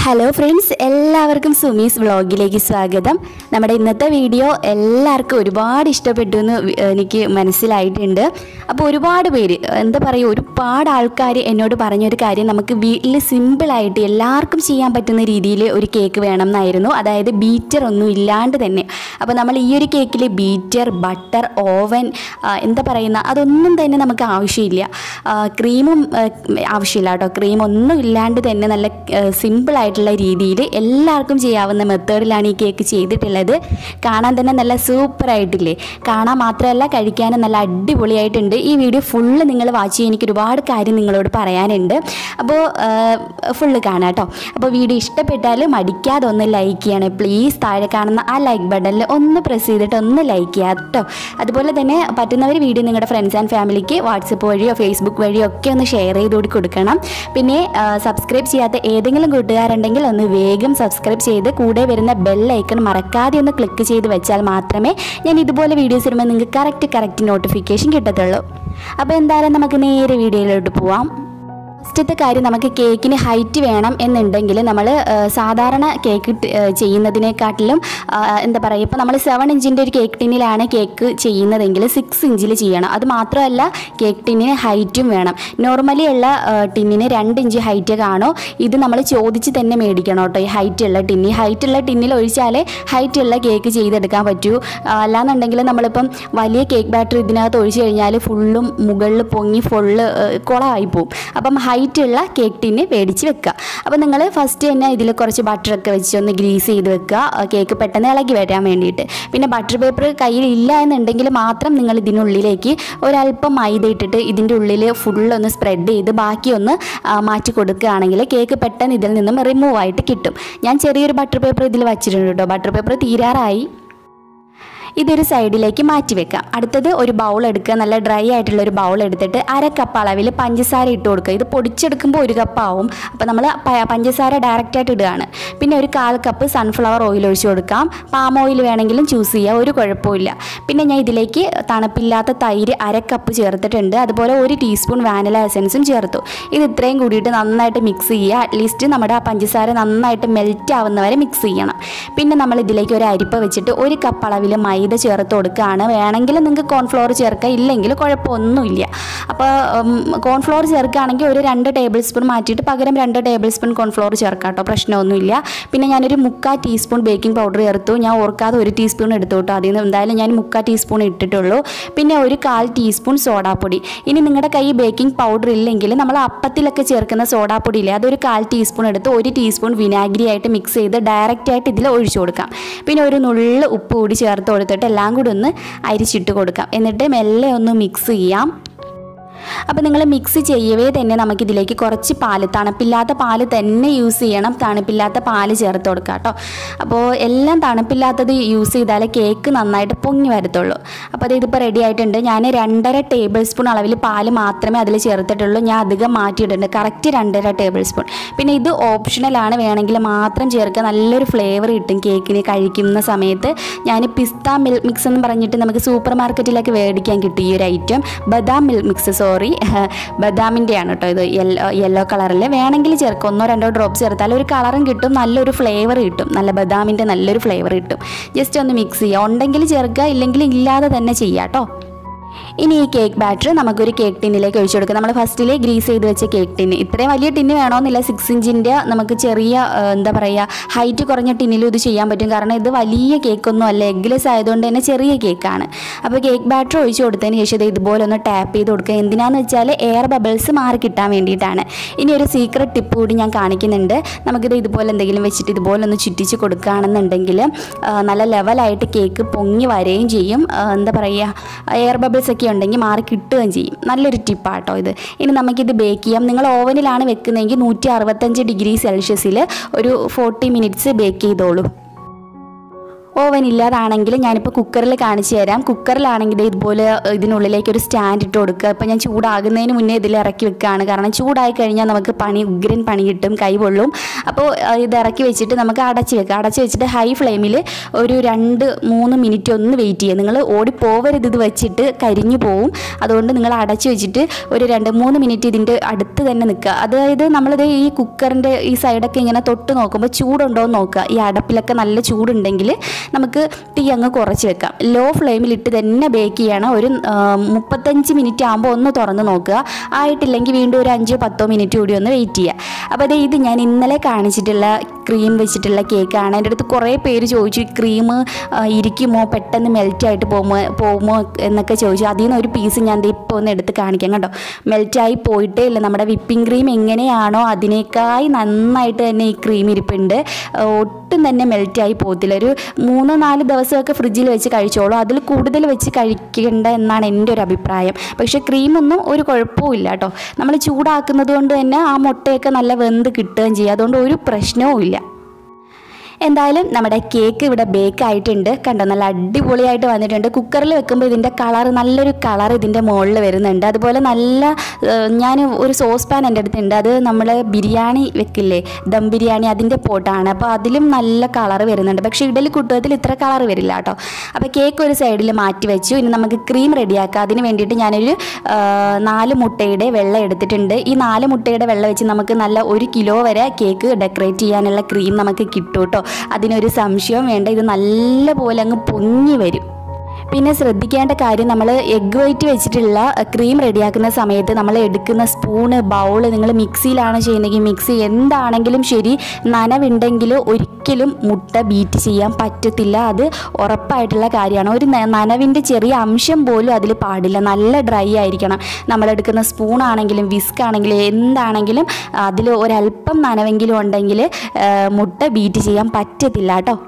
hello friends എല്ലാവർക്കും സുമീസ് വ്ളോഗിലേക്ക് സ്വാഗതം നമ്മുടെ ഇന്നത്തെ വീഡിയോ എല്ലാവർക്കും ഒരുപാട് ഇഷ്ടപ്പെട്ടു എന്ന് വി- എനിക്ക് മനസ്സിലായിട്ടുണ്ട് അപ്പോൾ ഒരുപാട് പേര് എന്താ പറയുക ഒരുപാട് ആൾക്കാർ എന്നോട് പറഞ്ഞൊരു കാര്യം നമുക്ക് വീട്ടിൽ സിമ്പിളായിട്ട് എല്ലാവർക്കും ചെയ്യാൻ പറ്റുന്ന രീതിയിൽ ഒരു കേക്ക് വേണം എന്നായിരുന്നു അതായത് ബീറ്റർ ഒന്നും ഇല്ലാണ്ട് തന്നെ അപ്പോൾ നമ്മൾ ഈ ഒരു കേക്കിൽ ബീറ്റർ ബട്ടർ ഓവൻ എന്താ പറയുന്ന അതൊന്നും തന്നെ നമുക്ക് ആവശ്യമില്ല ആ, ക്രീമും ആ, ആവശ്യമില്ല കേട്ടോ ക്രീം ഒന്നും ഇല്ലാണ്ട് തന്നെ നല്ല സിമ്പിളായിട്ടുള്ള രീതിയിൽ എല്ലാവർക്കും ചെയ്യാവുന്ന മെത്തേഡിലാണ് ഈ കേക്ക് ചെയ്തിട്ടുള്ളത് കാണാൻ തന്നെ നല്ല സൂപ്പർ ആയിട്ടില്ലേ കാണാൻ മാത്രമല്ല കഴിക്കാനും നല്ല അടിപൊളിയായിട്ടുണ്ട് ഈ വീഡിയോ ഫുള്ള് നിങ്ങൾ വാച്ച് ചെയ്യാൻ എനിക്ക് ഒരുപാട് കാര്യം നിങ്ങളോട് പറയാനുണ്ട് അപ്പോൾ ഫുള്ള് കാണാം കേട്ടോ അപ്പോൾ വീഡിയോ ഇഷ്ടപ്പെട്ടാൽ മടിക്കാതെ ഒന്ന് ലൈക്ക് ചെയ്യണേ പ്ലീസ് താഴെ കാണുന്ന ആ ലൈക്ക് ബട്ടണിൽ ഒന്ന് പ്രസ് ചെയ്തിട്ട് ഒന്ന് ലൈക്ക് ചെയ്യുക കേട്ടോ അതുപോലെ തന്നെ പറ്റുന്നവർ വീഡിയോ നിങ്ങളുടെ ഫ്രണ്ട്സ് ആൻഡ് ഫാമിലിക്ക് വാട്സപ്പ് വഴിയോ ഫേസ്ബുക്ക് വഴിയോ ഒക്കെ ഒന്ന് ഷെയർ ചെയ്ത് കൂടി കൊടുക്കണം പിന്നെ സബ്സ്ക്രൈബ് ചെയ്യാത്ത ഏതെങ്കിലും കൂട്ടുകാരുണ്ടെങ്കിൽ ഒന്ന് വേഗം സബ്സ്ക്രൈബ് ചെയ്ത് കൂടെ വരുന്ന ബെൽ ഐക്കൺ മറക്കാതെ ഒന്ന് ക്ലിക്ക് ചെയ്ത് വെച്ചാൽ മാത്രമേ ഞാൻ ഇതുപോലെ വീഡിയോസ് ഇടുമ്പോൾ നിങ്ങൾക്ക് കറക്റ്റ് കറക്റ്റ് നോട്ടിഫിക്കേഷൻ കിട്ടത്തുള്ളൂ അപ്പോൾ എന്തായാലും നമുക്ക് നേരെ വീഡിയോയിലോട്ട് പോവാം ഫസ്റ്റത്തെ കാര്യം നമുക്ക് കേക്കിന് ഹൈറ്റ് വേണം എന്നുണ്ടെങ്കിൽ നമ്മൾ സാധാരണ കേക്ക് ട്- ഏ, ചെയ്യുന്നതിനെക്കാട്ടിലും ആ, എന്താ പറയുക ഇപ്പോൾ നമ്മൾ സെവൻ ഇഞ്ചിൻ്റെ ഒരു കേക്ക് ടിന്നിലാണ് കേക്ക് ചെയ്യുന്നതെങ്കിൽ സിക്സ് ഇഞ്ചിൽ ചെയ്യണം അത് മാത്രമല്ല കേക്ക് ടിന്നിന് ഹൈറ്റും വേണം നോർമലി ഉള്ള ആ, ടിന്നിന് രണ്ട് ഇഞ്ച് ഹൈറ്റ് കാണോ ഇത് നമ്മൾ ചോദിച്ച് തന്നെ മേടിക്കണം കേട്ടോ ഈ ഹൈറ്റ് ഉള്ള ടിന്നി ഹൈറ്റ് ഉള്ള ടിന്നിൽ ഒഴിച്ചാലേ ഹൈറ്റ് ഉള്ള കേക്ക് ചെയ്തെടുക്കാൻ പറ്റൂ ആ, അല്ലാന്നുണ്ടെങ്കിൽ നമ്മളിപ്പം വലിയ കേക്ക് ബാറ്റർ ഇതിനകത്ത് ഒഴിച്ച് കഴിഞ്ഞാൽ ഫുള്ളും മുകളിൽ പൊങ്ങി ഫുള്ള് കുളമായി പോവും അപ്പം ഹൈറ്റ് ഉള്ള കേക്ക് ടിന്ന് മേടിച്ച് വെക്കുക അപ്പം നിങ്ങൾ ഫസ്റ്റ് തന്നെ ഇതിൽ കുറച്ച് ബട്ടറൊക്കെ വെച്ച് ഒന്ന് ഗ്രീസ് ചെയ്ത് വെക്കുക ആ, കേക്ക് പെട്ടെന്ന് ഇളകി വരാൻ വേണ്ടിയിട്ട് പിന്നെ ബട്ടർ പേപ്പർ കയ്യിൽ ഇല്ല എന്നുണ്ടെങ്കിൽ മാത്രം നിങ്ങൾ ഇതിനുള്ളിലേക്ക് ഒരല്പം മൈദ ഇട്ടിട്ട് ഇതിൻ്റെ ഉള്ളിൽ ഫുള്ളൊന്ന് സ്പ്രെഡ് ചെയ്ത് ബാക്കിയൊന്ന് ആ, മാറ്റി കൊടുക്കുകയാണെങ്കിൽ കേക്ക് പെട്ടെന്ന് ഇതിൽ നിന്നും റിമൂവ് ആയിട്ട് കിട്ടും ഞാൻ ചെറിയൊരു ബട്ടർ പേപ്പർ ഇതിൽ വച്ചിട്ടുണ്ട് കേട്ടോ ബട്ടർ പേപ്പർ തീരാറായി ഇതൊരു സൈഡിലേക്ക് മാറ്റി വെക്കാം അടുത്തത് ഒരു ബൗൾ എടുക്കുക നല്ല ഡ്രൈ ആയിട്ടുള്ള ഒരു ബൗൾ എടുത്തിട്ട് അര കപ്പ് അളവിൽ പഞ്ചസാര ഇട്ട് കൊടുക്കുക ഇത് പൊടിച്ചെടുക്കുമ്പോൾ ഒരു കപ്പ് ആവും അപ്പോൾ നമ്മൾ പഞ്ചസാര ഡയറക്റ്റ് ആയിട്ട് ഇടുകയാണ് പിന്നെ ഒരു കാൽ കപ്പ് സൺഫ്ലവർ ഓയിൽ ഒഴിച്ച് കൊടുക്കാം പാം ഓയിൽ വേണമെങ്കിലും ചൂസ് ചെയ്യുക ഒരു കുഴപ്പമില്ല പിന്നെ ഞാൻ ഇതിലേക്ക് തണുപ്പില്ലാത്ത തൈര് അര കപ്പ് ചേർത്തിട്ടുണ്ട് അതുപോലെ ഒരു ടീസ്പൂൺ വാനില എസൻസും ചേർത്തു ഇത് ഇത്രയും കൂടിയിട്ട് നന്നായിട്ട് മിക്സ് ചെയ്യുക അറ്റ്ലീസ്റ്റ് നമ്മുടെ ആ പഞ്ചസാര നന്നായിട്ട് മെൽറ്റ് ആവുന്നവരെ മിക്സ് ചെയ്യണം പിന്നെ നമ്മൾ ഇതിലേക്ക് ഒരു അരിപ്പ വെച്ചിട്ട് ഒരു കപ്പ് അളവിൽ മൈദ ചേർത്ത് കൊടുക്കുകയാണ് വേണമെങ്കിൽ നിങ്ങൾക്ക് കോൺഫ്ലോർ ചേർക്കാം ഇല്ലെങ്കിൽ കുഴപ്പമൊന്നുമില്ല അപ്പോൾ കോൺഫ്ലോർ ചേർക്കുകയാണെങ്കിൽ ഒരു രണ്ട് ടേബിൾ സ്പൂൺ മാറ്റിയിട്ട് പകരം രണ്ട് ടേബിൾ സ്പൂൺ കോൺഫ്ലോർ ചേർക്കാം കേട്ടോ പ്രശ്നമൊന്നുമില്ല പിന്നെ ഞാനൊരു മുക്കാൽ ടീസ്പൂൺ ബേക്കിംഗ് പൗഡർ ചേർത്തു ഞാൻ ഓർക്കാതെ ഒരു ടീസ്പൂൺ എടുത്തു കേട്ടോ അതിൽ നിന്ന് എന്തായാലും ഞാൻ മുക്കാൽ ടീസ്പൂൺ ഇട്ടിട്ടുള്ളൂ പിന്നെ ഒരു കാൽ ടീസ്പൂൺ സോഡാപ്പൊടി ഇനി നിങ്ങളുടെ കയ്യിൽ ബേക്കിംഗ് പൗഡർ ഇല്ലെങ്കിൽ നമ്മൾ അപ്പത്തിലൊക്കെ ചേർക്കുന്ന സോഡാപ്പൊടി ഇല്ലേ അതൊരു കാൽ ടീസ്പൂൺ എടുത്ത് ഒരു ടീസ്പൂൺ വിനാഗിരി ആയിട്ട് മിക്സ് ചെയ്ത് ഡയറക്റ്റ് ആയിട്ട് ഇതിൽ ഒഴിച്ചു കൊടുക്കാം പിന്നെ ഒരു നുള്ളു ഉപ്പ് കൂടി ചേർത്ത് കൊടുത്തിട്ട് എല്ലാം കൂടി ഒന്ന് അരിച്ചിട്ട് കൊടുക്കാം എന്നിട്ട് മെല്ലെ ഒന്ന് മിക്സ് ചെയ്യാം അപ്പോൾ നിങ്ങൾ മിക്സ് ചെയ്യവേ തന്നെ നമുക്കിതിലേക്ക് കുറച്ച് പാല് തണുപ്പില്ലാത്ത പാല് തന്നെ യൂസ് ചെയ്യണം തണുപ്പില്ലാത്ത പാല് ചേർത്ത് കൊടുക്കുക കേട്ടോ അപ്പോൾ എല്ലാം തണുപ്പില്ലാത്തത് യൂസ് ചെയ്താലേ കേക്ക് നന്നായിട്ട് പൊങ്ങി വരത്തുള്ളൂ അപ്പോൾ അത് ഇതിപ്പോൾ റെഡി ആയിട്ടുണ്ട് ഞാൻ രണ്ടര ടേബിൾ സ്പൂൺ അളവിൽ പാല് മാത്രമേ അതിൽ ചേർത്തിട്ടുള്ളൂ ഞാൻ അധികം മാറ്റിയിട്ടുണ്ട് കറക്റ്റ് രണ്ടര ടേബിൾ സ്പൂൺ പിന്നെ ഇത് ഓപ്ഷണലാണ് വേണമെങ്കിൽ മാത്രം ചേർക്കുക നല്ലൊരു ഫ്ലേവർ കിട്ടും കേക്കിന് കഴിക്കുന്ന സമയത്ത് ഞാൻ പിസ്ത മിൽക്ക് മിക്സ് എന്ന് പറഞ്ഞിട്ട് നമുക്ക് സൂപ്പർ മാർക്കറ്റിലൊക്കെ മേടിക്കാൻ കിട്ടും ഈ ഒരു ഐറ്റം ബദാം മിൽക്ക് മിക്സ് സോറി ബദാമിൻ്റെയാണ് കേട്ടോ ഇത് യെല്ലോ യെല്ലോ കളറിൽ വേണമെങ്കിൽ ചേർക്കാം ഒന്നോ രണ്ടോ ഡ്രോപ്പ് ചേർത്താൽ ഒരു കളറും കിട്ടും നല്ലൊരു ഫ്ലേവർ കിട്ടും നല്ല ബദാമിൻ്റെ നല്ലൊരു ഫ്ലേവർ കിട്ടും ജസ്റ്റ് ഒന്ന് മിക്സ് ചെയ്യുക ഉണ്ടെങ്കിൽ ചേർക്കുക ഇല്ലെങ്കിൽ ഇല്ലാതെ തന്നെ ചെയ്യാം കേട്ടോ ഇനി ഈ കേക്ക് ബാറ്റർ നമുക്കൊരു കേക്ക് ടിന്നിലേക്ക് ഒഴിച്ചു കൊടുക്കാം നമ്മൾ ഫസ്റ്റിൽ ഗ്രീസ് ചെയ്ത് വെച്ച കേക്ക് ടിന്ന് ഇത്രയും വലിയ ടിന്ന് വേണമെന്നില്ല സിക്സ് ഇഞ്ചിൻ്റെ നമുക്ക് ചെറിയ ആ, എന്താ പറയുക ഹൈറ്റ് കുറഞ്ഞ ടിന്നിലും ഇത് ചെയ്യാൻ പറ്റും കാരണം ഇത് വലിയ കേക്കൊന്നും അല്ല എഗ്ലെസ് ആയതുകൊണ്ട് തന്നെ ചെറിയ കേക്കാണ് അപ്പോൾ കേക്ക് ബാറ്റർ ഒഴിച്ചു കൊടുത്തതിന് ശേഷം ഇത് ഇതുപോലെ ഒന്ന് ടാപ്പ് ചെയ്ത് കൊടുക്കുക എന്തിനാന്ന് വെച്ചാൽ എയർ ബബിൾസ് മാറി കിട്ടാൻ വേണ്ടിയിട്ടാണ് ഇനി ഒരു സീക്രട്ട് ടിപ്പ് കൂടി ഞാൻ കാണിക്കുന്നുണ്ട് നമുക്കിത് ഇതുപോലെ എന്തെങ്കിലും വെച്ചിട്ട് ഇതുപോലെ ഒന്ന് ചുറ്റിച്ച് കൊടുക്കുകയാണെന്നുണ്ടെങ്കിൽ ആ, നല്ല ലെവലായിട്ട് കേക്ക് പൊങ്ങി വരികയും ചെയ്യും ആ, എന്താ പറയുക എയർ ബബിൾസ് ഒക്കെ ഉണ്ടെങ്കിൽ മാറി കിട്ടുകയും ചെയ്യും നല്ലൊരു ടിപ്പാട്ടോ ഇത് ഇനി നമുക്കിത് ബേക്ക് ചെയ്യാം നിങ്ങൾ ഓവനിലാണ് വെക്കുന്നതെങ്കിൽ നൂറ്റി അറുപത്തഞ്ച് ഡിഗ്രി സെൽഷ്യസിൽ ഒരു ഫോർട്ടി മിനിറ്റ്സ് ബേക്ക് ചെയ്തോളൂ ഓവൻ ഇല്ലാതാണെങ്കിൽ ഞാനിപ്പോൾ കുക്കറിൽ കാണിച്ചു തരാം കുക്കറിലാണെങ്കിൽ ഇതുപോലെ ഇതിനുള്ളിലേക്ക് ഒരു സ്റ്റാൻഡ് ഇട്ട് കൊടുക്കുക ഇപ്പോൾ ഞാൻ ചൂടാകുന്നതിന് മുന്നേ ഇതിൽ ഇറക്കി വെക്കുകയാണ് കാരണം ചൂടായി കഴിഞ്ഞാൽ നമുക്ക് പണി ഉഗ്രൻ പണി കിട്ടും കൈ പൊള്ളും അപ്പോൾ അഹ് ഇത് ഇറക്കി വെച്ചിട്ട് നമുക്ക് അടച്ച് വെക്കാം അടച്ച് വെച്ചിട്ട് ഹൈ ഫ്ലെയിമിൽ ഒരു രണ്ട് മൂന്ന് മിനിറ്റ് ഒന്ന് വെയിറ്റ് ചെയ്യുക നിങ്ങൾ ഓടിപ്പോവരുത് ഇത് വെച്ചിട്ട് കരിഞ്ഞു പോവും അതുകൊണ്ട് നിങ്ങൾ അടച്ച് വെച്ചിട്ട് ഒരു രണ്ട് മൂന്ന് മിനിറ്റ് ഇതിൻ്റെ അടുത്ത് തന്നെ നിൽക്കുക അതായത് നമ്മളിത് ഈ കുക്കറിൻ്റെ ഈ സൈഡൊക്കെ ഇങ്ങനെ തൊട്ട് നോക്കുമ്പോൾ ചൂടുണ്ടോ എന്ന് നോക്കുക ഈ അടപ്പിലൊക്കെ നല്ല ചൂടുണ്ടെങ്കിൽ നമുക്ക് തീ അങ്ങ് കുറച്ച് വെക്കാം ലോ ഫ്ലെയിമിലിട്ട് തന്നെ ബേക്ക് ചെയ്യണം ഒരു ആ, മുപ്പത്തഞ്ച് മിനിറ്റ് ആകുമ്പോൾ ഒന്ന് തുറന്ന് നോക്കുക ആയിട്ടില്ലെങ്കിൽ വീണ്ടും ഒരു അഞ്ചോ പത്തോ മിനിറ്റ് കൂടി ഒന്ന് വെയിറ്റ് ചെയ്യുക അപ്പോൾ അതെ ഇത് ഞാൻ ഇന്നലെ കാണിച്ചിട്ടുള്ള ക്രീം വെച്ചിട്ടുള്ള കേക്കാണ് എൻ്റെ അടുത്ത് കുറേ പേര് ചോദിച്ചു ഈ ക്രീം ഇരിക്കുമോ പെട്ടെന്ന് മെൽറ്റായിട്ട് പോകുമോ പോകുമോ എന്നൊക്കെ ചോദിച്ചു അതിൽ നിന്ന് ഒരു പീസ് ഞാൻ ദേ ഇപ്പോൾ ഒന്ന് എടുത്ത് കാണിക്കാം കേട്ടോ മെൽറ്റായി പോയിട്ടേ ഇല്ല നമ്മുടെ വിപ്പിംഗ് ക്രീം എങ്ങനെയാണോ അതിനേക്കായി നന്നായിട്ട് തന്നെ ഈ ക്രീം ഇരിപ്പുണ്ട് ആ, ഒട്ടും തന്നെ മെൽറ്റായി പോകത്തില്ല ഒരു മൂന്ന് നാല് ദിവസമൊക്കെ ഫ്രിഡ്ജിൽ വെച്ച് കഴിച്ചോളൂ അതിൽ കൂടുതൽ വെച്ച് കഴിക്കേണ്ട എന്നാണ് എൻ്റെ ഒരു അഭിപ്രായം പക്ഷേ ക്രീമൊന്നും ഒരു കുഴപ്പവും ഇല്ല കേട്ടോ നമ്മൾ ചൂടാക്കുന്നത് കൊണ്ട് തന്നെ ആ മുട്ടയൊക്കെ നല്ല വെന്ത് കിട്ടുകയും ചെയ്യും അതുകൊണ്ട് ഒരു പ്രശ്നവും ഇല്ല എന്തായാലും നമ്മുടെ കേക്ക് ഇവിടെ ബേക്ക് ആയിട്ടുണ്ട് കണ്ടോ നല്ല അടിപൊളിയായിട്ട് വന്നിട്ടുണ്ട് കുക്കറിൽ വെക്കുമ്പോൾ ഇതിൻ്റെ കളർ നല്ലൊരു കളർ ഇതിൻ്റെ മുകളിൽ വരുന്നുണ്ട് അതുപോലെ നല്ല ഏഹ്, ഞാൻ ഒരു സോസ് പാൻ എൻ്റെ അടുത്തുണ്ട് അത് നമ്മൾ ബിരിയാണി വെക്കില്ലേ ദം ബിരിയാണി അതിൻ്റെ പോട്ടാണ് അപ്പോൾ അതിലും നല്ല കളർ വരുന്നുണ്ട് പക്ഷേ ഇഡലി കുട്ടുവത്തിൽ ഇത്ര കളർ വരില്ല കേട്ടോ അപ്പോൾ കേക്ക് ഒരു സൈഡിൽ മാറ്റി വെച്ചു ഇനി നമുക്ക് ക്രീം റെഡിയാക്കാം അതിന് വേണ്ടിയിട്ട് ഞാനൊരു ആ, നാല് മുട്ടയുടെ വെള്ളം എടുത്തിട്ടുണ്ട് ഈ നാല് മുട്ടയുടെ വെള്ളം വെച്ച് നമുക്ക് നല്ല ഒരു കിലോ വരെ കേക്ക് ഡെക്കറേറ്റ് ചെയ്യാനുള്ള ക്രീം നമുക്ക് കിട്ടും കേട്ടോ അതിനൊരു സംശയവും വേണ്ട ഇത് നല്ല പോലെ അങ്ങ് പൊങ്ങി വരും പിന്നെ ശ്രദ്ധിക്കേണ്ട കാര്യം നമ്മൾ എഗ് വൈറ്റ് വെച്ചിട്ടുള്ള ക്രീം റെഡിയാക്കുന്ന സമയത്ത് നമ്മൾ എടുക്കുന്ന സ്പൂണ് ബൗള് നിങ്ങൾ മിക്സിയിലാണ് ചെയ്യുന്നതെങ്കിൽ മിക്സി എന്താണെങ്കിലും ശരി നനവുണ്ടെങ്കിൽ ഒരിക്കലും മുട്ട ബീറ്റ് ചെയ്യാൻ പറ്റത്തില്ല അത് ഉറപ്പായിട്ടുള്ള കാര്യമാണ് ഒരു ന- നനവിൻ്റെ ചെറിയ അംശം പോലും അതിൽ പാടില്ല നല്ല ഡ്രൈ ആയിരിക്കണം നമ്മളെടുക്കുന്ന സ്പൂണാണെങ്കിലും വിസ്ക് ആണെങ്കിലും എന്താണെങ്കിലും അതിൽ ഒരല്പം നനവെങ്കിലും ഉണ്ടെങ്കിൽ ആ, മുട്ട ബീറ്റ് ചെയ്യാൻ പറ്റത്തില്ല കേട്ടോ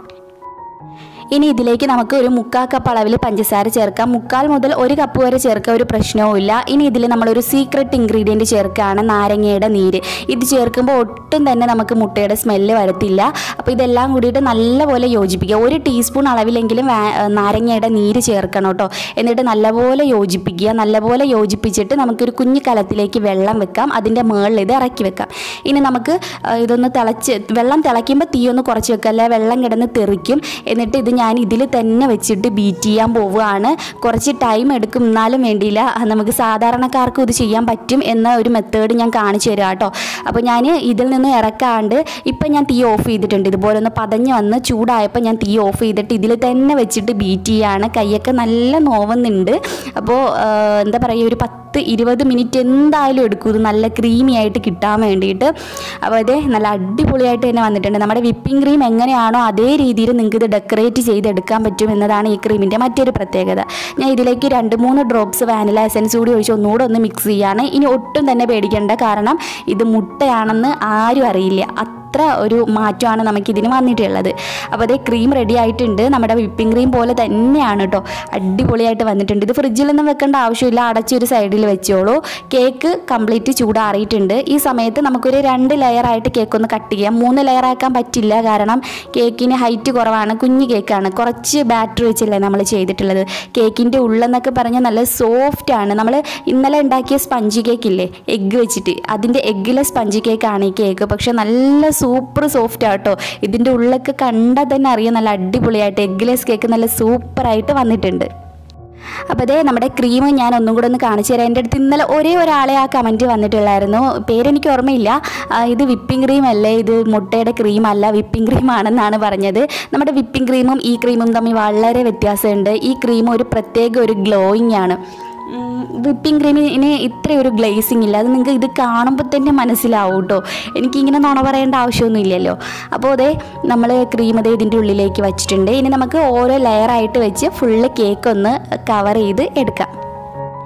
ഇനി ഇതിലേക്ക് നമുക്ക് ഒരു മുക്കാൽ കപ്പ് അളവിൽ പഞ്ചസാര ചേർക്കാം മുക്കാൽ മുതൽ ഒരു കപ്പ് വരെ ചേർക്കാൻ ഒരു പ്രശ്നവുമില്ല ഇനി ഇതിൽ നമ്മളൊരു സീക്രട്ട് ഇൻഗ്രീഡിയൻറ്റ് ചേർക്കുകയാണ് നാരങ്ങയുടെ നീര് ഇത് ചേർക്കുമ്പോൾ ഒട്ടും തന്നെ നമുക്ക് മുട്ടയുടെ സ്മെല്ല് വരത്തില്ല അപ്പോൾ ഇതെല്ലാം കൂടിയിട്ട് നല്ലപോലെ യോജിപ്പിക്കുക ഒരു ടീസ്പൂൺ അളവിലെങ്കിലും വാ- നാരങ്ങയുടെ നീര് ചേർക്കണം കേട്ടോ എന്നിട്ട് നല്ലപോലെ യോജിപ്പിക്കുക നല്ലപോലെ യോജിപ്പിച്ചിട്ട് നമുക്കൊരു കുഞ്ഞു കലത്തിലേക്ക് വെള്ളം വെക്കാം അതിൻ്റെ മുകളിൽ ഇത് ഇറക്കി വെക്കാം ഇനി നമുക്ക് ആ, ഇതൊന്ന് തിളച്ച് വെള്ളം തിളയ്ക്കുമ്പോൾ തീ ഒന്ന് കുറച്ച് വെക്കുക അല്ലെ വെള്ളം കിടന്ന് തെറിക്കും എന്നിട്ട് ഇത് ഞാൻ ഇതിൽ തന്നെ വെച്ചിട്ട് ബീറ്റ് ചെയ്യാൻ പോവുകയാണ് കുറച്ച് ടൈം എടുക്കും എന്നാലും വേണ്ടിയില്ല ആ, നമുക്ക് സാധാരണക്കാർക്കും ഇത് ചെയ്യാൻ പറ്റും എന്ന ഒരു മെത്തേഡ് ഞാൻ കാണിച്ചു തരാം കേട്ടോ അപ്പോൾ ഞാൻ ഇതിൽ നിന്ന് ഇറക്കാണ്ട് ഇപ്പം ഞാൻ തീ ഓഫ് ചെയ്തിട്ടുണ്ട് ഇതുപോലെ ഒന്ന് പതഞ്ഞ് വന്ന് ചൂടായപ്പോൾ ഞാൻ തീ ഓഫ് ചെയ്തിട്ട് ഇതിൽ തന്നെ വെച്ചിട്ട് ബീറ്റ് ചെയ്യാണ് കൈയൊക്കെ നല്ല നോവുന്നുണ്ട് അപ്പോൾ എന്താ പറയുക ഒരു പത്ത് ഇരുപത് മിനിറ്റ് എന്തായാലും എടുക്കും ഇത് നല്ല ക്രീമി ആയിട്ട് കിട്ടാൻ വേണ്ടിയിട്ട് അപ്പോൾ അതെ നല്ല അടിപൊളിയായിട്ട് തന്നെ വന്നിട്ടുണ്ട് നമ്മുടെ വിപ്പിംഗ് ക്രീം എങ്ങനെയാണോ അതേ രീതിയിൽ നിങ്ങൾക്ക് ഇത് ഡെക്കറേറ്റ് ചെയ്തെടുക്കാൻ പറ്റും എന്നതാണ് ഈ ക്രീമിൻ്റെ മറ്റൊരു പ്രത്യേകത ഞാൻ ഇതിലേക്ക് രണ്ട് മൂന്ന് ഡ്രോപ്സ് വാനില എസൻസ് കൂടി ഒഴിച്ച് ഒന്നുകൂടെ ഒന്ന് മിക്സ് ചെയ്യാണ് ഇനി ഒട്ടും തന്നെ പേടിക്കേണ്ട കാരണം ഇത് മുട്ടയാണെന്ന് ആരും അറിയില്ല അത്ര ഒരു മാറ്റമാണ് നമുക്കിതിന് വന്നിട്ടുള്ളത് അപ്പോൾ അതേ ക്രീം റെഡി ആയിട്ടുണ്ട് നമ്മുടെ വിപ്പിംഗ് ക്രീം പോലെ തന്നെയാണ് കേട്ടോ അടിപൊളിയായിട്ട് വന്നിട്ടുണ്ട് ഇത് ഫ്രിഡ്ജിലൊന്നും വെക്കേണ്ട ആവശ്യമില്ല അടച്ചൊരു സൈഡിൽ വെച്ചോളൂ കേക്ക് കംപ്ലീറ്റ് ചൂടാറിയിട്ടുണ്ട് ഈ സമയത്ത് നമുക്കൊരു രണ്ട് ലെയറായിട്ട് കേക്ക് ഒന്ന് കട്ട് ചെയ്യാം മൂന്ന് ലെയർ ആക്കാൻ പറ്റില്ല കാരണം കേക്കിന് ഹൈറ്റ് കുറവാണ് കുഞ്ഞു കേക്കാണ് കുറച്ച് ബാറ്റർ വെച്ചല്ലേ നമ്മൾ ചെയ്തിട്ടുള്ളത് കേക്കിൻ്റെ ഉള്ളെന്നൊക്കെ പറഞ്ഞാൽ നല്ല സോഫ്റ്റ് ആണ് നമ്മൾ ഇന്നലെ ഉണ്ടാക്കിയ സ്പഞ്ച് കേക്ക് ഇല്ലേ എഗ്ഗ് വെച്ചിട്ട് അതിൻ്റെ എഗ്ഗിലെ സ്പഞ്ച് കേക്കാണ് ഈ കേക്ക് പക്ഷെ നല്ല സൂപ്പർ സോഫ്റ്റ് ആട്ടോ ഇതിൻ്റെ ഉള്ളൊക്കെ കണ്ടാൽ തന്നെ അറിയാം നല്ല അടിപൊളിയായിട്ട് എഗ്ഗ്ലെസ് കേക്ക് നല്ല സൂപ്പറായിട്ട് വന്നിട്ടുണ്ട് അപ്പോൾ അതേ നമ്മുടെ ക്രീം ഞാൻ ഒന്നും കൂടെ ഒന്ന് കാണിച്ചു തരാം എൻ്റെ അടുത്ത് ഇന്നലെ ഒരേ ഒരാളെ ആ കമൻറ്റ് വന്നിട്ടുള്ളായിരുന്നു പേരെനിക്ക് ഓർമ്മയില്ല ആ, ഇത് വിപ്പിംഗ് ക്രീം അല്ലേ ഇത് മുട്ടയുടെ ക്രീം അല്ല വിപ്പിംഗ് ക്രീം ആണെന്നാണ് പറഞ്ഞത് നമ്മുടെ വിപ്പിംഗ് ക്രീമും ഈ ക്രീമും തമ്മിൽ വളരെ വ്യത്യാസമുണ്ട് ഈ ക്രീം ഒരു പ്രത്യേക ഒരു ഗ്ലോയിങ് ആണ് വിപ്പിംഗ് ക്രീമിന് ഇത്ര ഒരു ഗ്ലേസിങ് ഇല്ല അത് നിങ്ങൾക്ക് ഇത് കാണുമ്പോൾ തന്നെ മനസ്സിലാവും കേട്ടോ എനിക്കിങ്ങനെ നുണ പറയേണ്ട ആവശ്യമൊന്നും ഇല്ലല്ലോ അപ്പോൾ അതേ നമ്മൾ ക്രീം അതേ ഇതിൻ്റെ ഉള്ളിലേക്ക് വെച്ചിട്ടുണ്ട് ഇനി നമുക്ക് ഓരോ ലെയറായിട്ട് വെച്ച് ഫുള്ള് കേക്ക് ഒന്ന് കവർ ചെയ്ത് എടുക്കാം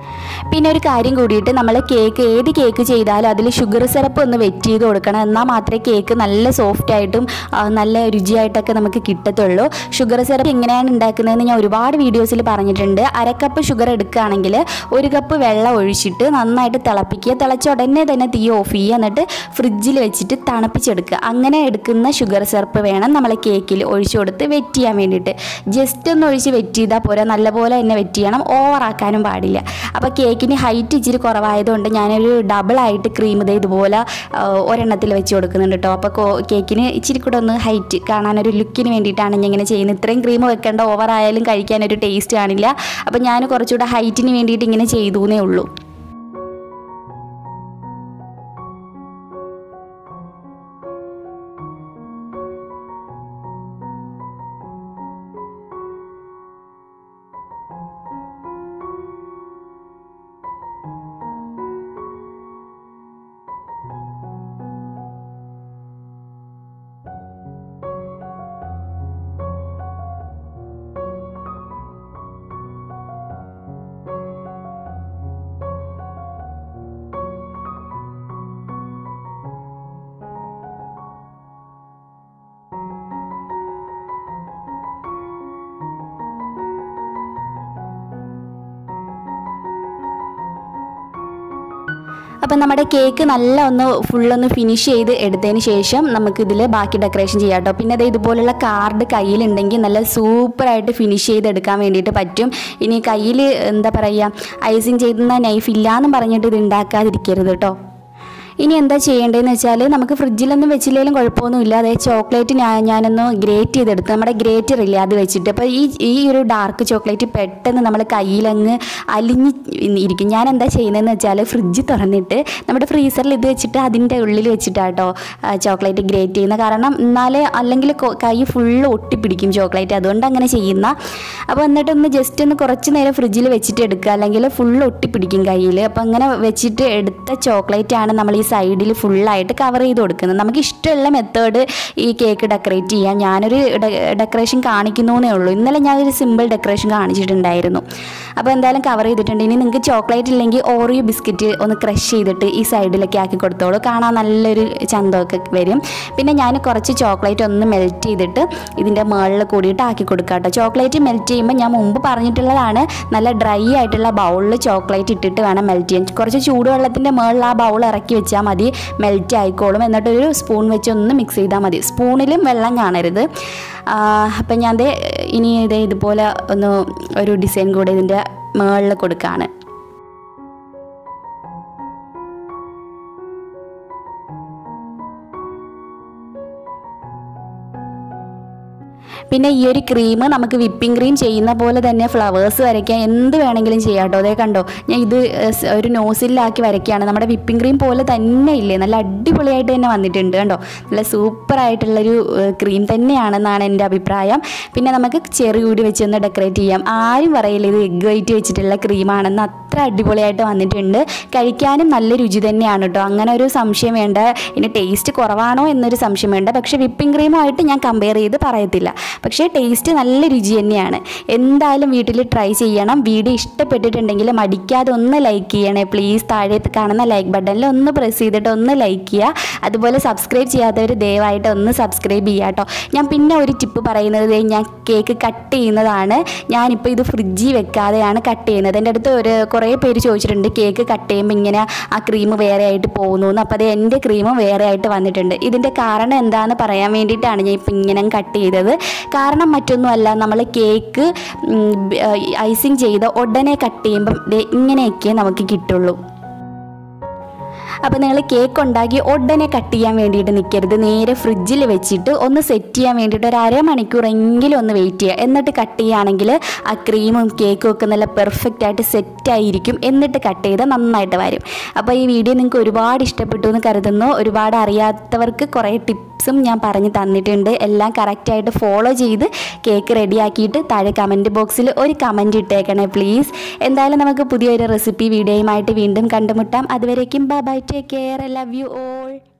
പിന്നെ ഒരു കാര്യം കൂടിയിട്ട് നമ്മൾ കേക്ക് ഏത് കേക്ക് ചെയ്താലും അതിൽ ഷുഗർ സിറപ്പ് ഒന്ന് വെറ്റ് ചെയ്ത് കൊടുക്കണം എന്നാൽ മാത്രമേ കേക്ക് നല്ല സോഫ്റ്റ് ആയിട്ടും ആ, നല്ല രുചിയായിട്ടൊക്കെ നമുക്ക് കിട്ടത്തുള്ളൂ ഷുഗർ സിറപ്പ് എങ്ങനെയാണ് ഉണ്ടാക്കുന്നതെന്ന് ഞാൻ ഒരുപാട് വീഡിയോസിൽ പറഞ്ഞിട്ടുണ്ട് അരക്കപ്പ് ഷുഗർ എടുക്കുകയാണെങ്കിൽ ഒരു കപ്പ് വെള്ളം ഒഴിച്ചിട്ട് നന്നായിട്ട് തിളപ്പിക്കുക തിളച്ച ഉടനെ തന്നെ തീ ഓഫ് ചെയ്യുക എന്നിട്ട് ഫ്രിഡ്ജിൽ വെച്ചിട്ട് തണുപ്പിച്ചെടുക്കുക അങ്ങനെ എടുക്കുന്ന ഷുഗർ സിറപ്പ് വേണം നമ്മൾ കേക്കിൽ ഒഴിച്ചു കൊടുത്ത് വെറ്റ് ചെയ്യാൻ വേണ്ടിയിട്ട് ജസ്റ്റ് ഒന്ന് ഒഴിച്ച് വെറ്റ് ചെയ്താൽ പോരാ നല്ലപോലെ തന്നെ വെറ്റ് ചെയ്യണം ഓവറാക്കാനും പാടില്ല അപ്പോൾ കേക്കിന് ഹൈറ്റ് ഇച്ചിരി കുറവായതുകൊണ്ട് ഞാനൊരു ഡബിളായിട്ട് ക്രീം ഇത് ഇതുപോലെ ആ, ഒരെണ്ണത്തിൽ വെച്ച് കൊടുക്കുന്നുണ്ട് കേട്ടോ അപ്പോൾ കോ- കേക്കിന് ഇച്ചിരി കൂടെ ഒന്ന് ഹൈറ്റ് കാണാനൊരു ലുക്കിന് വേണ്ടിയിട്ടാണ് ഞാൻ ഇങ്ങനെ ചെയ്യുന്നത് ഇത്രയും ക്രീം വെക്കേണ്ട ഓവറായാലും കഴിക്കാനൊരു ടേസ്റ്റ് കാണില്ല അപ്പോൾ ഞാൻ കുറച്ചുകൂടെ ഹൈറ്റിന് വേണ്ടിയിട്ട് ഇങ്ങനെ ചെയ്തു എന്നേ ഉള്ളൂ അപ്പം നമ്മുടെ കേക്ക് നല്ല ഒന്ന് ഫുള്ളൊന്ന് ഫിനിഷ് ചെയ്ത് എടുത്തതിന് ശേഷം നമുക്ക് ഇതിൽ ബാക്കി ഡെക്കറേഷൻ ചെയ്യാം കേട്ടോ പിന്നെ അത് ഇതുപോലുള്ള കാർഡ് കയ്യിലുണ്ടെങ്കിൽ നല്ല സൂപ്പറായിട്ട് ഫിനിഷ് ചെയ്തെടുക്കാൻ വേണ്ടിയിട്ട് പറ്റും ഇനി കയ്യിൽ എന്താ പറയുക ഐസിങ് ചെയ്യുന്ന നൈഫ് ഇല്ലയെന്നും പറഞ്ഞിട്ട് ഇത് ഉണ്ടാക്കാതിരിക്കരുത് കേട്ടോ ഇനി എന്താ ചെയ്യേണ്ടതെന്ന് വെച്ചാൽ നമുക്ക് ഫ്രിഡ്ജിലൊന്നും വെച്ചില്ലെങ്കിലും കുഴപ്പമൊന്നുമില്ല അതേ ചോക്ലേറ്റ് ഞാൻ ഞാനൊന്ന് ഗ്രേറ്റ് ചെയ്തെടുത്ത് നമ്മുടെ ഗ്രേറ്റർ ഇല്ലേ അത് വെച്ചിട്ട് അപ്പോൾ ഈ ഈ ഒരു ഡാർക്ക് ചോക്ലേറ്റ് പെട്ടെന്ന് നമ്മൾ കയ്യിലങ്ങ് അലിഞ്ഞ് ഇരിക്കും ഞാൻ എന്താ ചെയ്യുന്നതെന്ന് വെച്ചാൽ ഫ്രിഡ്ജ് തുറന്നിട്ട് നമ്മുടെ ഫ്രീസറിൽ ഇത് വെച്ചിട്ട് അതിൻ്റെ ഉള്ളിൽ വെച്ചിട്ടാട്ടോ ചോക്ലേറ്റ് ഗ്രേറ്റ് ചെയ്യുന്നത് കാരണം എന്നാലേ അല്ലെങ്കിൽ കൊ- കൈ ഫുള്ള് ഒട്ടിപ്പിടിക്കും ചോക്ലേറ്റ് അതുകൊണ്ട് അങ്ങനെ ചെയ്യുന്ന അപ്പോൾ എന്നിട്ടൊന്ന് ജസ്റ്റ് ഒന്ന് കുറച്ച് നേരം ഫ്രിഡ്ജിൽ വെച്ചിട്ട് എടുക്കുക അല്ലെങ്കിൽ ഫുള്ള് ഒട്ടിപ്പിടിക്കും കയ്യിൽ അപ്പോൾ അങ്ങനെ വെച്ചിട്ട് എടുത്ത ചോക്ലേറ്റ് ആണ് നമ്മൾ ഈ സൈഡിൽ ഫുള്ളായിട്ട് കവർ ചെയ്ത് കൊടുക്കുന്നത് നമുക്ക് ഇഷ്ടമുള്ള മെത്തേഡ് ഈ കേക്ക് ഡെക്കറേറ്റ് ചെയ്യാം ഞാനൊരു ഡെക്കറേഷൻ കാണിക്കുന്നേ ഉള്ളൂ ഇന്നലെ ഞാനൊരു സിമ്പിൾ ഡെക്കറേഷൻ കാണിച്ചിട്ടുണ്ടായിരുന്നു അപ്പോൾ എന്തായാലും കവർ ചെയ്തിട്ടുണ്ട് ഇനി നിങ്ങൾക്ക് ചോക്ലേറ്റ് ഇല്ലെങ്കിൽ ഓറിയോ ബിസ്ക്കറ്റ് ഒന്ന് ക്രഷ് ചെയ്തിട്ട് ഈ സൈഡിലൊക്കെ ആക്കി കൊടുത്തോളൂ കാണാൻ നല്ലൊരു ചന്തമൊക്കെ വരും പിന്നെ ഞാൻ കുറച്ച് ചോക്ലേറ്റ് ഒന്ന് മെൽറ്റ് ചെയ്തിട്ട് ഇതിൻ്റെ മുകളിൽ കൂടിയിട്ട് ആക്കി കൊടുക്കാം കേട്ടോ ചോക്ലേറ്റ് മെൽറ്റ് ചെയ്യുമ്പോൾ ഞാൻ മുമ്പ് പറഞ്ഞിട്ടുള്ളതാണ് നല്ല ഡ്രൈ ആയിട്ടുള്ള ബൗളിൽ ചോക്ലേറ്റ് ഇട്ടിട്ട് വേണം മെൽറ്റ് ചെയ്യാൻ കുറച്ച് ചൂടുവെള്ളത്തിൻ്റെ മുകളിൽ ആ ബൗൾ ഇറക്കി വെച്ചാൽ മതി മെൽറ്റ് ആയിക്കോളും എന്നിട്ടൊരു സ്പൂൺ വെച്ച് ഒന്ന് മിക്സ് ചെയ്താൽ മതി സ്പൂണിലും വെള്ളം കാണരുത് ആ, അപ്പം ഞാൻ ദേ ഇനി ഇതേ ഇതുപോലെ ഒന്ന് ഒരു ഡിസൈൻ കൂടെ ഇതിൻ്റെ മുകളിൽ കൊടുക്കുകയാണ് പിന്നെ ഈ ഒരു ക്രീം നമുക്ക് വിപ്പിംഗ് ക്രീം ചെയ്യുന്ന പോലെ തന്നെ ഫ്ലവേഴ്സ് വരയ്ക്കാൻ എന്ത് വേണമെങ്കിലും ചെയ്യാം കേട്ടോ അതേ കണ്ടോ ഞാൻ ഇത് ഏഹ്, സ് ഒരു നോസിലാക്കി വരയ്ക്കുകയാണ് നമ്മുടെ വിപ്പിംഗ് ക്രീം പോലെ തന്നെ ഇല്ലേ നല്ല അടിപൊളിയായിട്ട് തന്നെ വന്നിട്ടുണ്ട് കണ്ടോ നല്ല സൂപ്പറായിട്ടുള്ളൊരു ക്രീം തന്നെയാണെന്നാണ് എൻ്റെ അഭിപ്രായം പിന്നെ നമുക്ക് ചെറി കൂടി വെച്ചൊന്ന് ഡെക്കറേറ്റ് ചെയ്യാം ആരും പറയില്ല ഇത് എഗ് വൈറ്റ് വെച്ചിട്ടുള്ള ക്രീമാണെന്ന് അത്ര അടിപൊളിയായിട്ട് വന്നിട്ടുണ്ട് കഴിക്കാനും നല്ല രുചി തന്നെയാണ് കേട്ടോ അങ്ങനെ ഒരു സംശയം വേണ്ട ഇനി ടേസ്റ്റ് കുറവാണോ എന്നൊരു സംശയം വേണ്ട പക്ഷേ വിപ്പിംഗ് ക്രീമുമായിട്ട് ഞാൻ കമ്പയർ ചെയ്ത് പറയത്തില്ല പക്ഷേ ടേസ്റ്റ് നല്ല രുചി തന്നെയാണ് എന്തായാലും വീട്ടിൽ ട്രൈ ചെയ്യണം വീഡിയോ ഇഷ്ടപ്പെട്ടിട്ടുണ്ടെങ്കിൽ മടിക്കാതെ ഒന്ന് ലൈക്ക് ചെയ്യണേ പ്ലീസ് താഴെ കാണുന്ന ലൈക്ക് ബട്ടണിൽ ഒന്ന് പ്രസ് ചെയ്തിട്ട് ഒന്ന് ലൈക്ക് ചെയ്യുക അതുപോലെ സബ്സ്ക്രൈബ് ചെയ്യാത്തവർ ദയവായിട്ട് ഒന്ന് സബ്സ്ക്രൈബ് ചെയ്യുക കേട്ടോ ഞാൻ പിന്നെ ഒരു ടിപ്പ് പറയുന്നത് ദേ ഞാൻ കേക്ക് കട്ട് ചെയ്യുന്നതാണ് ഞാനിപ്പോൾ ഇത് ഫ്രിഡ്ജിൽ വെക്കാതെയാണ് കട്ട് ചെയ്യുന്നത് എൻ്റെ അടുത്ത് ഒരു കുറേ പേര് ചോദിച്ചിട്ടുണ്ട് കേക്ക് കട്ട് ചെയ്യുമ്പോൾ ഇങ്ങനെ ആ ക്രീം വേറെ ആയിട്ട് പോകുന്നു എന്ന് അപ്പോൾ അത് എൻ്റെ ക്രീമും വേറെ ആയിട്ട് വന്നിട്ടുണ്ട് ഇതിൻ്റെ കാരണം എന്താണെന്ന് പറയാൻ വേണ്ടിയിട്ടാണ് ഞാൻ ഇപ്പം ഇങ്ങനെ കട്ട് ചെയ്തത് കാരണം മറ്റൊന്നുമല്ല നമ്മൾ കേക്ക് ഐസിങ് ചെയ്ത് ഉടനെ കട്ട് ചെയ്യുമ്പം ദേ ഇങ്ങനെയൊക്കെ നമുക്ക് കിട്ടുള്ളൂ അപ്പോൾ നിങ്ങൾ കേക്ക് ഉണ്ടാക്കി ഉടനെ കട്ട് ചെയ്യാൻ വേണ്ടിയിട്ട് നിൽക്കരുത് നേരെ ഫ്രിഡ്ജിൽ വെച്ചിട്ട് ഒന്ന് സെറ്റ് ചെയ്യാൻ വേണ്ടിയിട്ട് ഒരു അരമണിക്കൂറെങ്കിലും ഒന്ന് വെയിറ്റ് ചെയ്യുക എന്നിട്ട് കട്ട് ചെയ്യുകയാണെങ്കിൽ ആ ക്രീമും കേക്കും ഒക്കെ നല്ല പെർഫെക്റ്റ് ആയിട്ട് സെറ്റ് ആയിരിക്കും എന്നിട്ട് കട്ട് ചെയ്താൽ നന്നായിട്ട് വരും അപ്പോൾ ഈ വീഡിയോ നിങ്ങൾക്ക് ഒരുപാട് ഇഷ്ടപ്പെട്ടു എന്ന് കരുതുന്നു ഒരുപാട് അറിയാത്തവർക്ക് കുറേ ടിപ്സും ഞാൻ പറഞ്ഞു തന്നിട്ടുണ്ട് എല്ലാം കറക്റ്റായിട്ട് ഫോളോ ചെയ്ത് കേക്ക് റെഡിയാക്കിയിട്ട് താഴെ കമൻറ്റ് ബോക്സിൽ ഒരു കമൻറ്റ് ഇട്ടേക്കണേ പ്ലീസ് എന്തായാലും നമുക്ക് പുതിയൊരു റെസിപ്പി വീഡിയോയുമായിട്ട് വീണ്ടും കണ്ടുമുട്ടാം അതുവരേക്കും bye bye take care I love you all